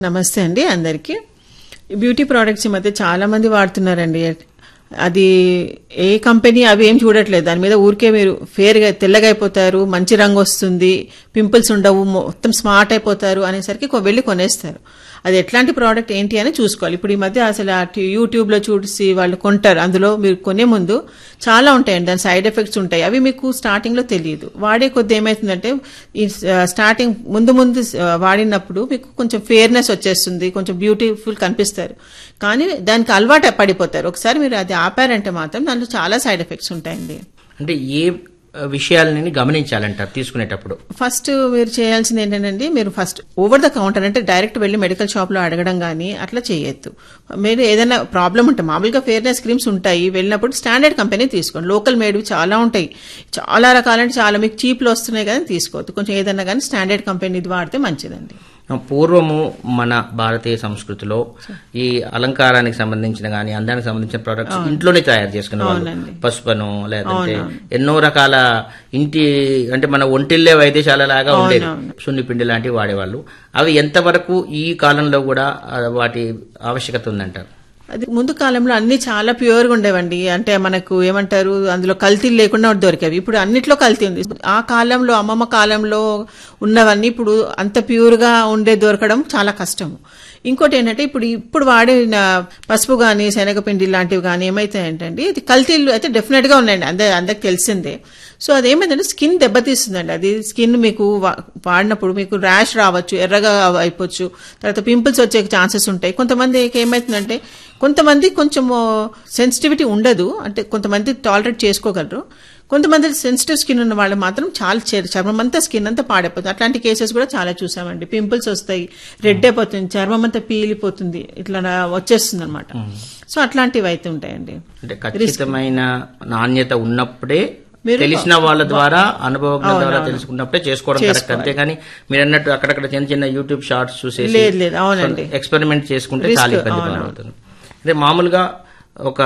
నమస్తే అండి అందరికీ బ్యూటీ ప్రోడక్ట్స్ ఈ మధ్య చాలా మంది వాడుతున్నారండి అది ఏ కంపెనీ అవి ఏం చూడట్లేదు దాని మీద ఊరికే మీరు ఫేర్గా తెల్లగా అయిపోతారు మంచి రంగు వస్తుంది పింపుల్స్ ఉండవు మొత్తం స్మార్ట్ అయిపోతారు అనేసరికి కొ- వెళ్ళి కొనేస్తారు అది ఎట్లాంటి ప్రోడక్ట్ ఏంటి అని చూసుకోవాలి ఇప్పుడు ఈ మధ్య అసలు ఆ టి- యూట్యూబ్లో చూసి వాళ్ళు కొంటారు అందులో మీరు కొనే ముందు చాలా ఉంటాయండి దాని సైడ్ ఎఫెక్ట్స్ ఉంటాయి అవి మీకు స్టార్టింగ్లో తెలియదు వాడే కొద్ది ఏమవుతుందంటే ఈ స- స్టార్టింగ్ ముందు ముందు స- వాడినప్పుడు మీకు కొంచెం ఫేర్నెస్ వచ్చేస్తుంది కొంచెం బ్యూటిఫుల్ కనిపిస్తారు కానీ దానికి అలవాటు పడిపోతారు ఒకసారి మీరు అది ఆపారంటే మాత్రం దాంట్లో చాలా సైడ్ ఎఫెక్ట్స్ ఉంటాయండి అంటే ఏ ఆ, విషయాలని గమనించాలంటారు తీసుకునేటప్పుడు ఫస్ట్ మీరు చేయాల్సింది ఏంటంటే మీరు ఫస్ట్ ఓవర్ ద కౌంటర్ అంటే డైరెక్ట్ వెళ్ళి మెడికల్ షాప్ లో అడగడం కానీ అట్లా చేయొద్దు మీరు ఏదైనా ప్రాబ్లం ఉంటే మామూలుగా ఫేర్నెస్ క్రీమ్స్ ఉంటాయి వెళ్ళినప్పుడు స్టాండర్డ్ కంపెనీ తీసుకోండి లోకల్ మేడ్వి చాలా ఉంటాయి చాలా రకాలంటే చాలా మీకు చీప్లో వస్తున్నాయి కానీ తీసుకోవద్దు కొంచెం ఏదైనా కానీ స్టాండర్డ్ కంపెనీది వాడితే మంచిదండి ఆ, పూర్వము మన భారతీయ సంస్కృతిలో ఈ అలంకారానికి సంబంధించిన గానీ అందానికి సంబంధించిన ప్రొడక్ట్స్ ఇంట్లోనే తయారు చేసుకునే వాళ్ళు అవునండి. పసుపను లేదంటే ఎన్నో రకాల ఇంటి అంటే మన ఒంటిల్లే వైద్యశాల లాగా ఉండేది సున్నిపిండి లాంటివి వాడేవాళ్ళు అవి ఎంతవరకు ఈ కాలంలో కూడా ఆ, వాటి ఆవశ్యకత ఉందంటారు అది ముందు కాలంలో అన్ని చాలా ప్యూర్గా ఉండేవండి అంటే మనకు ఏమంటారు అందులో కల్తీలు లేకుండా దొరికేవి ఇప్పుడు అన్నిట్లో కల్తీ ఉంది ఆ కాలంలో అమ్మమ్మ కాలంలో ఉన్నవన్నీ ఇప్పుడు అంత ప్యూర్గా ఉండే దొరకడం చాలా కష్టం ఇంకోటి ఏంటంటే ఇప్పుడు ఇప్పుడు వాడిన పసుపు కానీ శనగపిండి లాంటివి కానీ ఏమైతాయంటే ఇది కల్తీలు అయితే డెఫినెట్ గా ఉన్నాయండి అంద అందరికి తెలిసిందే సో అదేమైందంటే స్కిన్ దెబ్బతీస్తుందండి అది స్కిన్ మీకు వా- వాడినప్పుడు మీకు ర్యాష్ రావచ్చు ఎర్రగా అయిపోవచ్చు తర్వాత పింపుల్స్ వచ్చే ఛాన్సెస్ ఉంటాయి కొంతమందికి ఏమవుతుందంటే కొంతమంది కొంచెం సెన్సిటివిటీ ఉండదు అంటే కొంతమంది టాలరేట్ చేసుకోగలరు కొంతమంది సెన్సిటివ్ స్కిన్ ఉన్న వాళ్ళు మాత్రం చాలా చే- చర్మం అంతా స్కిన్ అంతా పాడైపోతుంది అట్లాంటి కేసెస్ కూడా చాలా చూసామండి పింపుల్స్ వస్తాయి రెడ్ అయిపోతుంది చర్మం అంతా పీలిపోతుంది ఇట్లా వచ్చేస్తుంది అనమాట సో అట్లాంటివి అయితే ఉంటాయండి అంటే ఖచ్చితమైన నాణ్యత ఉన్నప్పుడే మీరు- తెలిసిన వాళ్ళ ద్వారా అనుభవజ్ఞ ద్వారా తెలుసుకున్నప్పుడే చేసుకోవడం కరెక్ట్ అంతేగాని మీరు అన్నట్టు అక్కడక్కడ చిన్న చిన్న యూట్యూబ్ షార్ట్స్ చూసేసి లేదు లేదు అవునండి ఎక్స్పెరిమెంట్ చేసుకుంటే చాలా ఇబ్బంది పడుతుంది అంటే మామూలుగా ఒక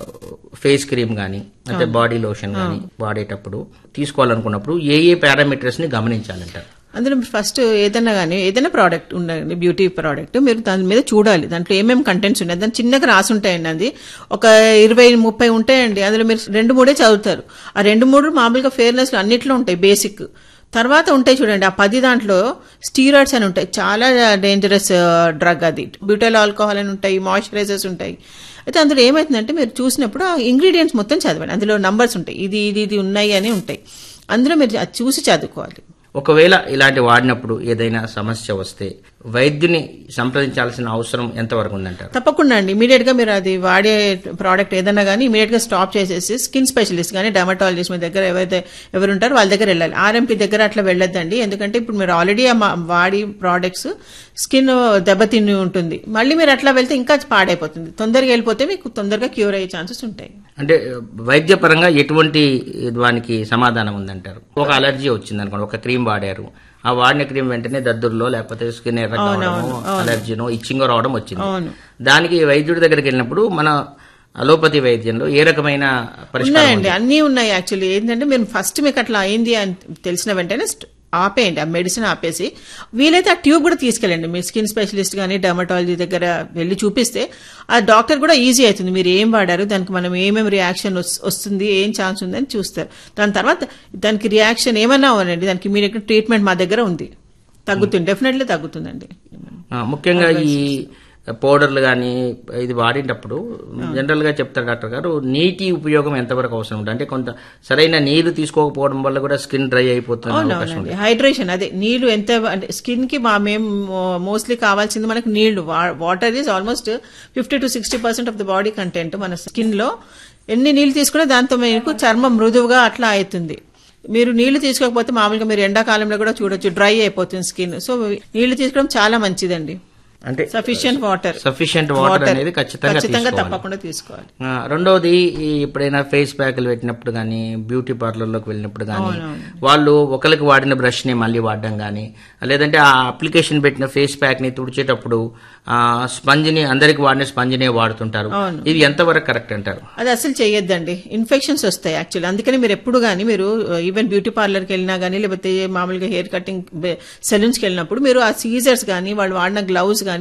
ఫేస్ క్రీమ్ గానీ అంటే బాడీ లోషన్ గానీ వాడేటప్పుడు తీసుకోవాలనుకున్నప్పుడు ఏ ఏ పారామీటర్స్ ని గమనించాలంటారు అందులో మీరు ఫస్ట్ ఏదైనా కానీ ఏదైనా ప్రోడక్ట్ ఉండండి బ్యూటీ ప్రోడక్ట్ మీరు దాని మీద చూడాలి దాంట్లో ఏమేమి కంటెంట్స్ ఉన్నాయి దాని చిన్నగా రాసి ఉంటాయండి అది ఒక ఇరవై ముప్పై ఉంటాయండి అందులో మీరు రెండు మూడే చదువుతారు ఆ రెండు మూడు మామూలుగా ఫేర్నెస్ లో అన్నిట్లో ఉంటాయి బేసిక్ తర్వాత ఉంటాయి చూడండి ఆ పది దాంట్లో స్టీరాయిడ్స్ అని ఉంటాయి చాలా డేంజరస్ డ్రగ్ అది బ్యూటైల్ ఆల్కహాల్ అని ఉంటాయి మాయిశ్చరైజర్స్ ఉంటాయి అయితే అందులో ఏమవుతుందంటే మీరు చూసినప్పుడు ఆ ఇంగ్రీడియంట్స్ మొత్తం చదవండి అందులో నంబర్స్ ఉంటాయి ఇది ఇది ఇది ఉన్నాయి అని ఉంటాయి అందులో మీరు అది చూసి చదువుకోవాలి ఒకవేళ ఇలాంటి వాడినప్పుడు ఏదైనా సమస్య వస్తే వైద్యుని సంప్రదించాల్సిన అవసరం ఎంతవరకు ఉందంటారు తప్పకుండా అండి ఇమీడియట్ గా మీరు అది వాడే ప్రోడక్ట్ ఏదైనా కానీ ఇమీడియట్ గా స్టాప్ చేసేసి స్కిన్ స్పెషలిస్ట్ కానీ డర్మటాలజిస్ట్ మీ దగ్గర ఎవరైతే ఎవరు ఉంటారో వాళ్ళ దగ్గర వెళ్ళాలి ఆర్ఎంపీ దగ్గర అట్లా వెళ్ళొద్దండి ఎందుకంటే ఇప్పుడు మీరు ఆల్రెడీ వాడి ప్రోడక్ట్స్ స్కిన్ దెబ్బతిని ఉంటుంది మళ్ళీ మీరు అట్లా వెళ్తే ఇంకా పాడైపోతుంది తొందరగా వెళ్ళిపోతే మీకు తొందరగా క్యూర్ అయ్యే ఛాన్సెస్ ఉంటాయి అంటే వైద్యపరంగా ఎటువంటి దానికి సమాధానం ఉందంటారు ఒక అలర్జీ వచ్చింది అనుకోండి ఒక క్రీమ్ వాడారు ఆ వాడిన క్రీమ్ వెంటనే దద్దుర్లో లేకపోతే స్కిన్ ఎర్ర కావడమో అలర్జీనో ఇచ్చింగో రావడం వచ్చింది అవును. దానికి వైద్యుడి దగ్గరికి వెళ్ళినప్పుడు మన అలోపతి వైద్యంలో ఏ రకమైన పరిష్కారం ఉన్నాయండి అన్నీ ఉన్నాయి యాక్చువల్లీ ఏంటంటే మీరు ఫస్ట్ మీకు అట్లా అయింది అని తెలిసిన వెంటనే స్ట్- ఆపేయండి ఆ మెడిసిన్ ఆపేసి వీలైతే ఆ ట్యూబ్ కూడా తీసుకెళ్ళండి మీ స్కిన్ స్పెషలిస్ట్ కానీ డర్మటాలజీ దగ్గర వెళ్ళి చూపిస్తే ఆ డాక్టర్ కూడా ఈజీ అవుతుంది మీరు ఏం వాడారు దానికి మనం ఏమేమి రియాక్షన్ వస్తుంది ఏం ఛాన్స్ ఉందని చూస్తారు దాని తర్వాత దానికి రియాక్షన్ ఏమన్నా అవనండి దానికి ఇమీడియట్ ట్రీట్మెంట్ మా దగ్గర ఉంది తగ్గుతుంది డెఫినెట్లీ తగ్గుతుందండి ఆ, ముఖ్యంగా ఈ పౌడర్లు కానీ ఇది వాడేటప్పుడు జనరల్ గా చెప్తారు డాక్టర్ గారు నీటి ఉపయోగం ఎంతవరకు అవసరం ఉంటుంది అంటే కొంత సరైన నీరు తీసుకోకపోవడం వల్ల కూడా స్కిన్ డ్రై అయిపోతుంది అవకాశం అవునవునండి హైడ్రేషన్ అదే నీళ్లు ఎంత అంటే స్కిన్ కి మా మేము మోస్ట్లీ కావాల్సింది మనకు నీళ్లు water is almost fifty to sixty percent of the body content మన స్కిన్ లో ఎన్ని నీళ్లు తీసుకున్నా దాంతో మీకు చర్మం మృదువుగా అట్లా అవుతుంది మీరు నీళ్లు తీసుకోకపోతే మామూలుగా మీరు ఎండాకాలంలో కూడా చూడొచ్చు డ్రై అయిపోతుంది స్కిన్ సో నీళ్లు తీసుకోవడం చాలా మంచిదండి అంటే సఫిషియంట్ వాటర్ సఫిషియంట్ వాటర్ అనేది ఖచ్చితంగా ఖచ్చితంగా తీసుకోవాలి. తప్పకుండా తీసుకోవాలి ఆ, రెండవది ఈ ఎప్పుడైనా ఫేస్ ప్యాక్లు పెట్టినప్పుడు కానీ బ్యూటీ పార్లర్లోకి వెళ్ళినప్పుడు కానీ వాళ్ళు ఒకరికి వాడిన బ్రష్ ని మళ్ళీ వాడడం కానీ లేదంటే ఆ అప్లికేషన్ పెట్టిన ఫేస్ ప్యాక్ ని తుడిచేటప్పుడు ఆ స్పంజ్ ని అందరికి వాడిన స్పంజ్ నే వాడుతుంటారు అవును. ఇది ఎంతవరకు కరెక్ట్ అంటారు అది అసలు చేయొద్దండి ఇన్ఫెక్షన్స్ వస్తాయి యాక్చువల్లీ అందుకని మీరు ఎప్పుడు కానీ మీరు ఈవెన్ బ్యూటీ పార్లర్కి వెళ్ళినా కానీ లేకపోతే మామూలుగా హెయిర్ కటింగ్ సెలూన్స్కి వెళ్ళినప్పుడు మీరు ఆ సీజర్స్ కానీ వాళ్ళు వాడిన గ్లౌస్ కానీ